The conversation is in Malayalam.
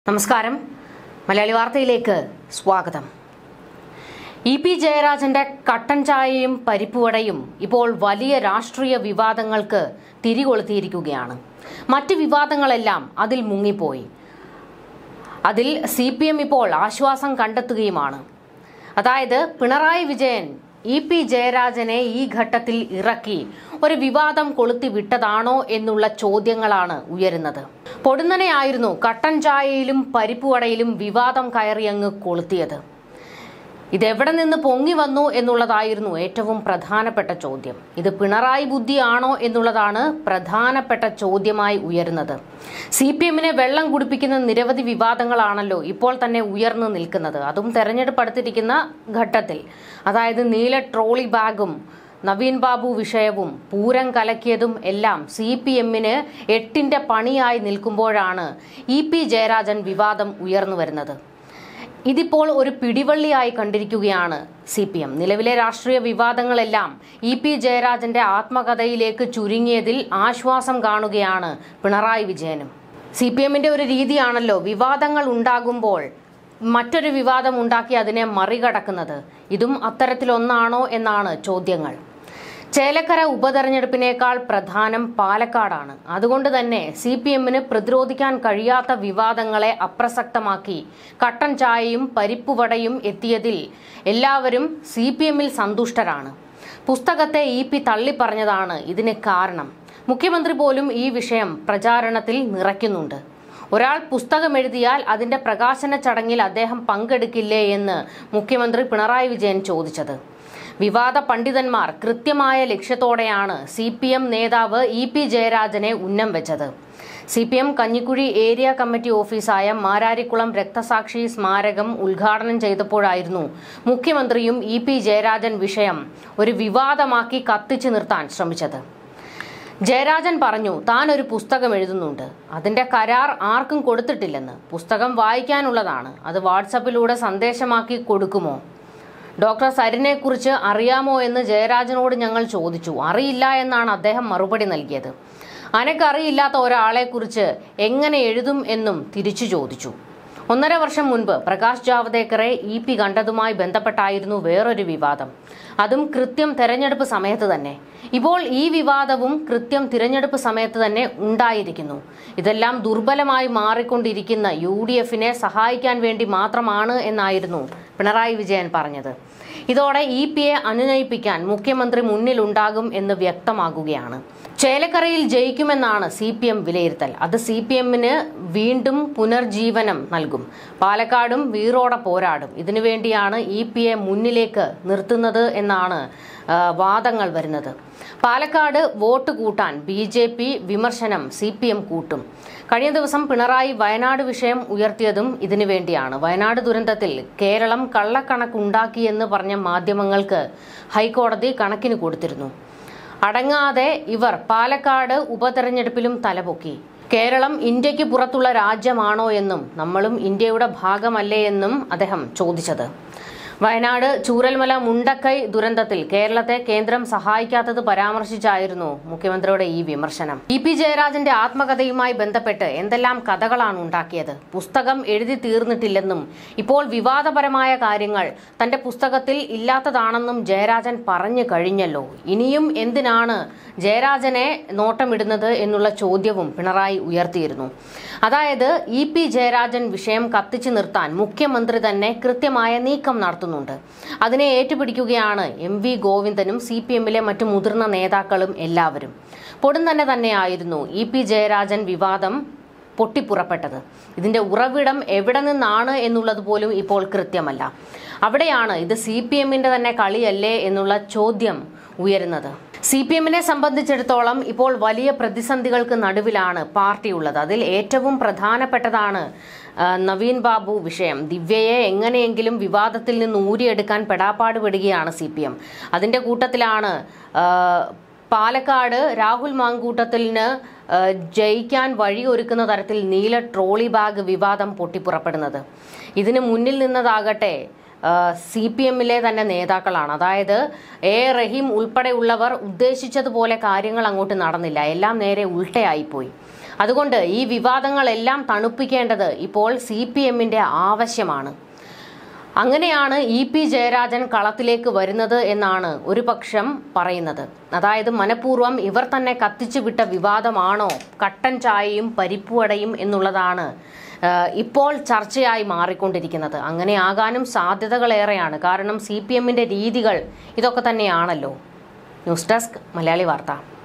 നമസ്കാരം മലയാളി വാർത്തയിലേക്ക് സ്വാഗതം ഇ പി ജയരാജന്റെ കട്ടൻ ചായയും പരിപ്പുവടയും ഇപ്പോൾ വലിയ രാഷ്ട്രീയ വിവാദങ്ങൾക്ക് തിരികൊളുത്തിയിരിക്കുകയാണ് മറ്റ് വിവാദങ്ങളെല്ലാം അതിൽ മുങ്ങിപ്പോയി അതിൽ സി പി എം ഇപ്പോൾ ആശ്വാസം കണ്ടെത്തുകയുമാണ് അതായത് പിണറായി വിജയൻ ഇ പി ജയരാജനെ ഈ ഘട്ടത്തിൽ ഇറക്കി ഒരു വിവാദം കൊളുത്തി വിട്ടതാണോ എന്നുള്ള ചോദ്യങ്ങളാണ് ഉയരുന്നത് പൊടുന്നനെയായിരുന്നു കട്ടൻ ചായയിലും പരിപ്പുവടയിലും വിവാദം കയറി അങ്ങ് കൊളുത്തിയത് ഇതെവിടെ നിന്ന് പൊങ്ങി വന്നു എന്നുള്ളതായിരുന്നു ഏറ്റവും പ്രധാനപ്പെട്ട ചോദ്യം ഇത് പിണറായി ബുദ്ധിയാണോ എന്നുള്ളതാണ് പ്രധാനപ്പെട്ട ചോദ്യമായി ഉയരുന്നത് സി പി എമ്മിനെ വെള്ളം കുടിപ്പിക്കുന്ന നിരവധി വിവാദങ്ങളാണല്ലോ ഇപ്പോൾ തന്നെ ഉയർന്നു നിൽക്കുന്നത് അതും തെരഞ്ഞെടുപ്പ് അടുത്തിരിക്കുന്ന ഘട്ടത്തിൽ അതായത് നീല ട്രോളി ബാഗും നവീൻ ബാബു വിഷയവും പൂരം കലക്കിയതും എല്ലാം സി പി എമ്മിന് എട്ടിന്റെ പണിയായി നിൽക്കുമ്പോഴാണ് ഇ പി ജയരാജൻ വിവാദം ഉയർന്നു വരുന്നത് ഇതിപ്പോൾ ഒരു പിടിവള്ളിയായി കണ്ടിരിക്കുകയാണ് സി പി എം നിലവിലെ രാഷ്ട്രീയ വിവാദങ്ങളെല്ലാം ഇ പി ജയരാജന്റെ ആത്മകഥയിലേക്ക് ചുരുങ്ങിയതിൽ ആശ്വാസം കാണുകയാണ് പിണറായി വിജയനും സി പി എമ്മിന്റെ ഒരു രീതിയാണല്ലോ വിവാദങ്ങൾ ഉണ്ടാകുമ്പോൾ മറ്റൊരു വിവാദം ഉണ്ടാക്കി അതിനെ മറികടക്കുന്നത് ഇതും അത്തരത്തിലൊന്നാണോ എന്നാണ് ചോദ്യങ്ങൾ ചേലക്കര ഉപതെരഞ്ഞെടുപ്പിനേക്കാൾ പ്രധാനം പാലക്കാടാണ് അതുകൊണ്ട് തന്നെ സി പി എമ്മിന് പ്രതിരോധിക്കാൻ കഴിയാത്ത വിവാദങ്ങളെ അപ്രസക്തമാക്കി കട്ടൻ ചായയും പരിപ്പുവടയും എത്തിയതിൽ എല്ലാവരും സി പി എമ്മിൽ സന്തുഷ്ടരാണ് പുസ്തകത്തെ ഇ പി തള്ളിപ്പറഞ്ഞതാണ് ഇതിന് കാരണം മുഖ്യമന്ത്രി പോലും ഈ വിഷയം പ്രചാരണത്തിൽ നിറയ്ക്കുന്നുണ്ട് ഒരാൾ പുസ്തകം എഴുതിയാൽ അതിന്റെ പ്രകാശന ചടങ്ങിൽ അദ്ദേഹം പങ്കെടുക്കില്ലേ എന്ന് മുഖ്യമന്ത്രി പിണറായി വിജയൻ ചോദിച്ചത് വിവാദ പണ്ഡിതന്മാർ കൃത്യമായ ലക്ഷ്യത്തോടെയാണ് സി പി എം നേതാവ് ഇ പി ജയരാജനെ ഉന്നം വെച്ചത് C P M Kanjikuzhi area committee ഓഫീസായ മാരാരിക്കുളം രക്തസാക്ഷി സ്മാരകം ഉദ്ഘാടനം ചെയ്തപ്പോഴായിരുന്നു മുഖ്യമന്ത്രിയും ഇ പി ജയരാജൻ വിഷയം ഒരു വിവാദമാക്കി കത്തിച്ചു നിർത്താൻ ശ്രമിച്ചത് ജയരാജൻ പറഞ്ഞു താൻ ഒരു പുസ്തകം എഴുതുന്നുണ്ട് അതിന്റെ കരാർ ആർക്കും കൊടുത്തിട്ടില്ലെന്ന് പുസ്തകം വായിക്കാനുള്ളതാണ് അത് വാട്സപ്പിലൂടെ സന്ദേശമാക്കി കൊടുക്കുമോ ഡോക്ടർ സരിനെ കുറിച്ച് അറിയാമോ എന്ന് ജയരാജനോട് ഞങ്ങൾ ചോദിച്ചു അറിയില്ല എന്നാണ് അദ്ദേഹം മറുപടി നൽകിയത് അനക്കറിയില്ലാത്ത ഒരാളെ കുറിച്ച് എങ്ങനെ എഴുതും എന്നും തിരിച്ചു ചോദിച്ചു ഒന്നര വർഷം മുൻപ് പ്രകാശ് ജാവദേക്കറെ ഇ പി കണ്ടതുമായി ബന്ധപ്പെട്ടായിരുന്നു വേറൊരു വിവാദം അതും കൃത്യം തെരഞ്ഞെടുപ്പ് സമയത്ത് തന്നെ ഇപ്പോൾ ഈ വിവാദവും കൃത്യം തിരഞ്ഞെടുപ്പ് സമയത്ത് തന്നെ ഉണ്ടായിരിക്കുന്നു ഇതെല്ലാം ദുർബലമായി മാറിക്കൊണ്ടിരിക്കുന്ന യു ഡി എഫിനെ സഹായിക്കാൻ വേണ്ടി മാത്രമാണ് എന്നായിരുന്നു പിണറായി വിജയൻ പറഞ്ഞത് ഇതോടെ ഇ പിയെ അനുനയിപ്പിക്കാൻ മുഖ്യമന്ത്രി മുന്നിലുണ്ടാകും എന്ന് വ്യക്തമാകുകയാണ് ചേലക്കരയിൽ ജയിക്കുമെന്നാണ് സി പി എം വിലയിരുത്തൽ അത് സി പി എമ്മിന് വീണ്ടും പുനർജീവനം നൽകും പാലക്കാടും വീറോടെ പോരാടും ഇതിനുവേണ്ടിയാണ് ഇ പിയെ മുന്നിലേക്ക് നിർത്തുന്നത് എന്നാണ് ആ, വാദങ്ങൾ വരുന്നത് പാലക്കാട് വോട്ട് കൂട്ടാൻ ബി ജെ പി വിമർശനം സി പി എം കൂട്ടും കഴിഞ്ഞ ദിവസം പിണറായി വയനാട് വിഷയം ഉയർത്തിയതും ഇതിനു വേണ്ടിയാണ് വയനാട് ദുരന്തത്തിൽ കേരളം കള്ളക്കണക്കുണ്ടാക്കിയെന്ന് പറഞ്ഞ മാധ്യമങ്ങൾക്ക് ഹൈക്കോടതി കണക്കിന് കൊടുത്തിരുന്നു അടങ്ങാതെ ഇവർ പാലക്കാട് ഉപതെരഞ്ഞെടുപ്പിലും തലപൊക്കി കേരളം ഇന്ത്യക്ക് പുറത്തുള്ള രാജ്യമാണോ എന്നും നമ്മളും ഇന്ത്യയുടെ ഭാഗമല്ലേ എന്നും അദ്ദേഹം ചോദിച്ചത് വയനാട് ചൂരൽമല മുണ്ടക്കൈ ദുരന്തത്തിൽ കേരളത്തെ കേന്ദ്രം സഹായിക്കാത്തത് പരാമർശിച്ചായിരുന്നു മുഖ്യമന്ത്രിയുടെ ഈ വിമർശനം ഇ പി ജയരാജന്റെ ആത്മകഥയുമായി ബന്ധപ്പെട്ട് എന്തെല്ലാം കഥകളാണ് ഉണ്ടാക്കിയത് പുസ്തകം എഴുതി തീർന്നിട്ടില്ലെന്നും ഇപ്പോൾ വിവാദപരമായ കാര്യങ്ങൾ തന്റെ പുസ്തകത്തിൽ ഇല്ലാത്തതാണെന്നും ജയരാജൻ പറഞ്ഞു കഴിഞ്ഞല്ലോ ഇനിയും എന്തിനാണ് ജയരാജനെ നോട്ടമിടുന്നത് എന്നുള്ള ചോദ്യവും പിണറായി ഉയർത്തിയിരുന്നു അതായത് ഇ പി ജയരാജൻ വിഷയം കത്തിച്ചു നിർത്താൻ മുഖ്യമന്ത്രി തന്നെ കൃത്യമായ നീക്കം നടത്തുന്നുണ്ട് അതിനെ ഏറ്റുപിടിക്കുകയാണ് എം വി ഗോവിന്ദനും സി പി എമ്മിലെ മറ്റു മുതിർന്ന നേതാക്കളും എല്ലാവരും പൊടും തന്നെ തന്നെയായിരുന്നു ഇ പി ജയരാജൻ വിവാദം പൊട്ടിപ്പുറപ്പെട്ടത് ഇതിന്റെ ഉറവിടം എവിടെ നിന്നാണ് എന്നുള്ളത് പോലും ഇപ്പോൾ കൃത്യമല്ല അവിടെയാണ് ഇത് സി പി എമ്മിന്റെ തന്നെ കളിയല്ലേ എന്നുള്ള ചോദ്യം ഉയരുന്നത് സി പി എമ്മിനെ സംബന്ധിച്ചിടത്തോളം ഇപ്പോൾ വലിയ പ്രതിസന്ധികൾക്ക് നടുവിലാണ് പാർട്ടിയുള്ളത് അതിൽ ഏറ്റവും പ്രധാനപ്പെട്ടതാണ് ആ, നവീൻ ബാബു വിഷയം ദിവ്യയെ എങ്ങനെയെങ്കിലും വിവാദത്തിൽ നിന്ന് ഊരിയെടുക്കാൻ പെടാപ്പാട് പെടുകയാണ് സി പി എം അതിന്റെ കൂട്ടത്തിലാണ് ആ, പാലക്കാട് രാഹുൽ മാങ്കൂട്ടത്തിന് ആ, ജയിക്കാൻ വഴിയൊരുക്കുന്ന തരത്തിൽ നീല ട്രോളി ബാഗ് വിവാദം പൊട്ടിപ്പുറപ്പെടുന്നത് ഇതിന് മുന്നിൽ നിന്നതാകട്ടെ സി പി എമ്മിലെ തന്നെ നേതാക്കളാണ് അതായത് എ റഹീം ഉൾപ്പെടെയുള്ളവർ ഉദ്ദേശിച്ചതുപോലെ കാര്യങ്ങൾ അങ്ങോട്ട് നടന്നില്ല എല്ലാം നേരെ ഉൾട്ടയായിപ്പോയി അതുകൊണ്ട് ഈ വിവാദങ്ങളെല്ലാം തണുപ്പിക്കേണ്ടത് ഇപ്പോൾ സി പി എമ്മിന്റെ ആവശ്യമാണ് അങ്ങനെയാണ് ഇ പി ജയരാജൻ കളത്തിലേക്ക് വരുന്നത് എന്നാണ് ഒരു പക്ഷം പറയുന്നത് അതായത് മനഃപൂർവ്വം ഇവർ തന്നെ കത്തിച്ചു വിട്ട വിവാദമാണോ കട്ടൻ ചായയും പരിപ്പുവടയും എന്നുള്ളതാണ് ആ, ഇപ്പോൾ ചർച്ചയായി മാറിക്കൊണ്ടിരിക്കുന്നത് അങ്ങനെ ആകാനും സാധ്യതകളേറെയാണ് കാരണം സി പി എമ്മിന്റെ രീതികൾ ഇതൊക്കെ തന്നെയാണല്ലോ ന്യൂസ് ഡെസ്ക് മലയാളി വാർത്ത